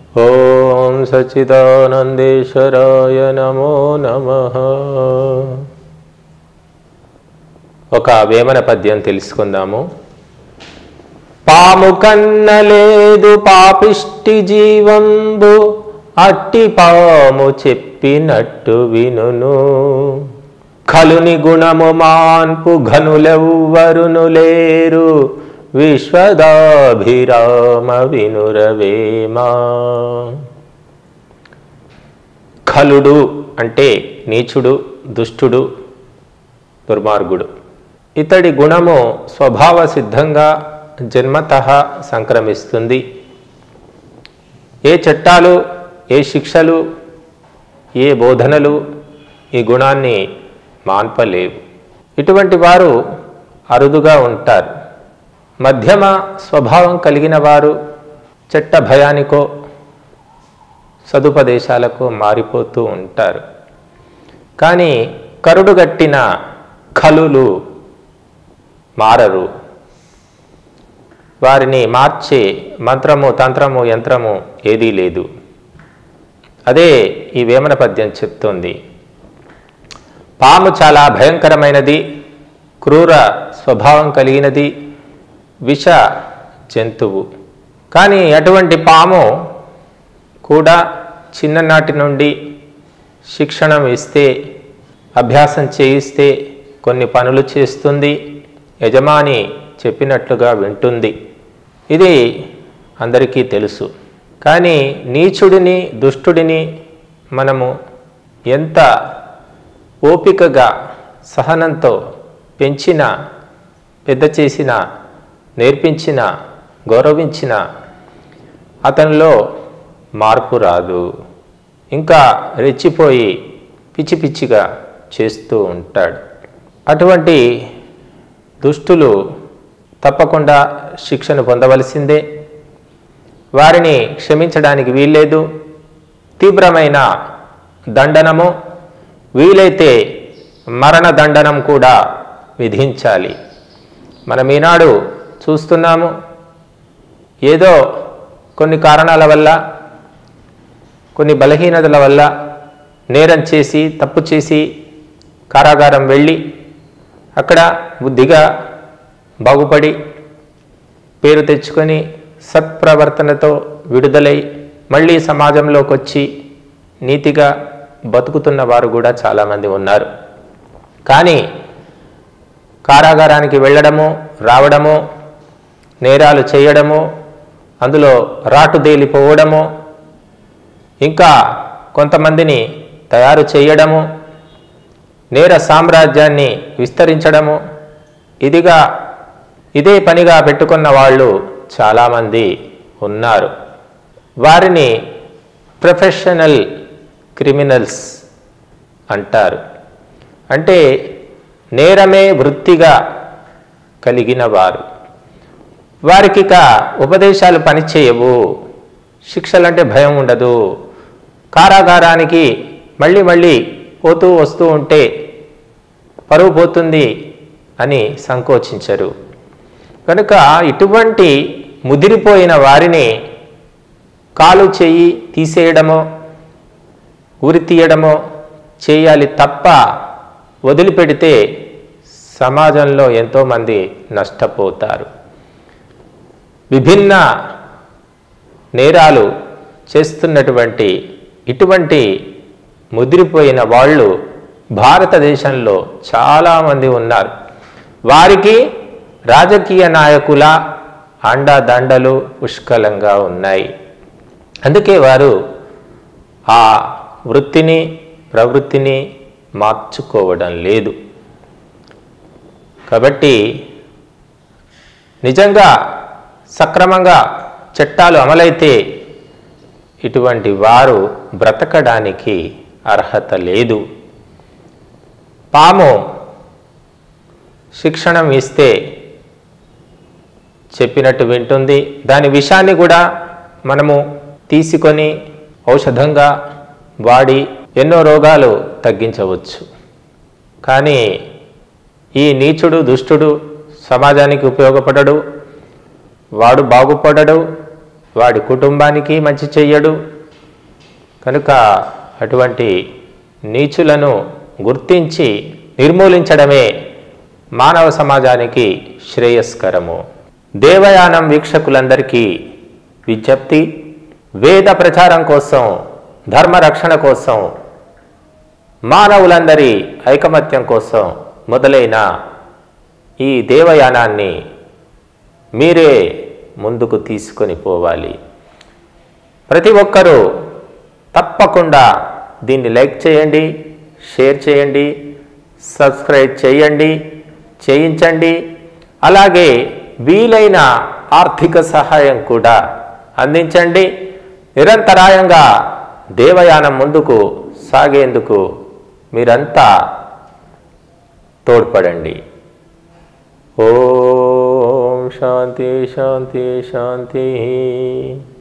ఓం సచిదానందేశ్వరాయ నమో నమ ఒక వేమన పద్యం తెలుసుకుందాము పాము కన్నలేదు పాపిష్టి జీవంబు అట్టి పాము చెప్పినట్టు వినును కలుని గుణము మాన్పు ఘనులెవ్వరును లేరు విశ్వదాభిరామ వినురవేమా ఖలుడు అంటే నీచుడు దుష్టుడు దుర్మార్గుడు ఇతడి గుణము స్వభావ సిద్ధంగా జన్మత సంక్రమిస్తుంది ఏ చట్టాలు ఏ శిక్షలు ఏ బోధనలు ఈ గుణాన్ని మాన్పలేవు ఇటువంటి వారు అరుదుగా ఉంటారు మధ్యమ స్వభావం కలిగిన వారు చెట్ట భయానికో సదుపదేశాలకు మారిపోతూ ఉంటారు కానీ కరుడుగట్టిన కలులు మారరు వారిని మార్చే మంత్రము తంత్రము యంత్రము ఏదీ లేదు అదే ఈ వేమన పద్యం చెప్తోంది పాము చాలా భయంకరమైనది క్రూర స్వభావం కలిగినది విష జంతువు కానీ అటువంటి పాము కూడా చిన్ననాటి నుండి శిక్షణ ఇస్తే అభ్యాసం చేయిస్తే కొన్ని పనులు చేస్తుంది యజమాని చెప్పినట్లుగా వింటుంది ఇది అందరికీ తెలుసు కానీ నీచుడిని దుష్టుడిని మనము ఎంత ఓపికగా సహనంతో పెంచిన పెద్ద చేసిన నేర్పించిన గౌరవించిన అతనిలో మార్పు రాదు ఇంకా రెచ్చిపోయి పిచ్చి పిచ్చిగా చేస్తూ ఉంటాడు అటువంటి దుష్టులు తప్పకుండా శిక్షను పొందవలసిందే వారిని క్షమించడానికి వీల్లేదు తీవ్రమైన దండనము వీలైతే మరణ దండనం కూడా విధించాలి మనం ఈనాడు చూస్తున్నాము ఏదో కొన్ని కారణాల వల్ల కొన్ని బలహీనతల వల్ల నేరం చేసి తప్పు చేసి కారాగారం వెళ్ళి అక్కడ బుద్ధిగా బాగుపడి పేరు తెచ్చుకొని సత్ప్రవర్తనతో విడుదలై మళ్ళీ సమాజంలోకి వచ్చి నీతిగా బతుకుతున్న వారు కూడా చాలామంది ఉన్నారు కానీ కారాగారానికి వెళ్ళడము రావడము నేరాలు చేయడము అందులో రాటుదేలిపోవడము ఇంకా కొంతమందిని తయారు చేయడము నేర సామ్రాజ్యాన్ని విస్తరించడము ఇదిగా ఇదే పనిగా పెట్టుకున్న వాళ్ళు చాలామంది ఉన్నారు వారిని ప్రొఫెషనల్ క్రిమినల్స్ అంటారు అంటే నేరమే వృత్తిగా కలిగిన వారు వారికి ఇక ఉపదేశాలు పనిచేయవు శిక్షలంటే భయం ఉండదు కారాగారానికి మళ్ళీ మళ్ళీ పోతూ వస్తూ ఉంటే పరువు పోతుంది అని సంకోచించరు కనుక ఇటువంటి ముదిరిపోయిన వారిని కాలు చెయ్యి తీసేయడమో ఉరి తీయడమో చేయాలి తప్ప వదిలిపెడితే సమాజంలో ఎంతోమంది నష్టపోతారు విభిన్న నేరాలు చేస్తున్నటువంటి ఇటువంటి ముదిరిపోయిన వాళ్ళు భారతదేశంలో చాలామంది ఉన్నారు వారికి రాజకీయ నాయకుల అండదండలు పుష్కలంగా ఉన్నాయి అందుకే వారు ఆ వృత్తిని ప్రవృత్తిని మార్చుకోవడం లేదు కాబట్టి నిజంగా సక్రమంగా చట్టాలు అమలైతే ఇటువంటి వారు బ్రతకడానికి అర్హత లేదు పాము శిక్షణం ఇస్తే చెప్పినట్టు వింటుంది దాని విషాన్ని కూడా మనము తీసుకొని ఔషధంగా వాడి ఎన్నో రోగాలు తగ్గించవచ్చు కానీ ఈ నీచుడు దుష్టుడు సమాజానికి ఉపయోగపడడు వాడు బాగుపడడు వాడి కుటుంబానికి మంచి చెయ్యడు కనుక అటువంటి నీచులను గుర్తించి నిర్మూలించడమే మానవ సమాజానికి శ్రేయస్కరము దేవయానం వీక్షకులందరికీ విజ్ఞప్తి వేద ప్రచారం కోసం ధర్మ రక్షణ కోసం మానవులందరి ఐకమత్యం కోసం మొదలైన ఈ దేవయానాన్ని మీరే ముందుకు తీసుకొని పోవాలి ప్రతి ఒక్కరూ తప్పకుండా దీన్ని లైక్ చేయండి షేర్ చేయండి సబ్స్క్రైబ్ చేయండి చేయించండి అలాగే వీలైన ఆర్థిక సహాయం కూడా అందించండి నిరంతరాయంగా దేవయానం ముందుకు సాగేందుకు మీరంతా తోడ్పడండి ఓం శాంతి శాంతి శాంతి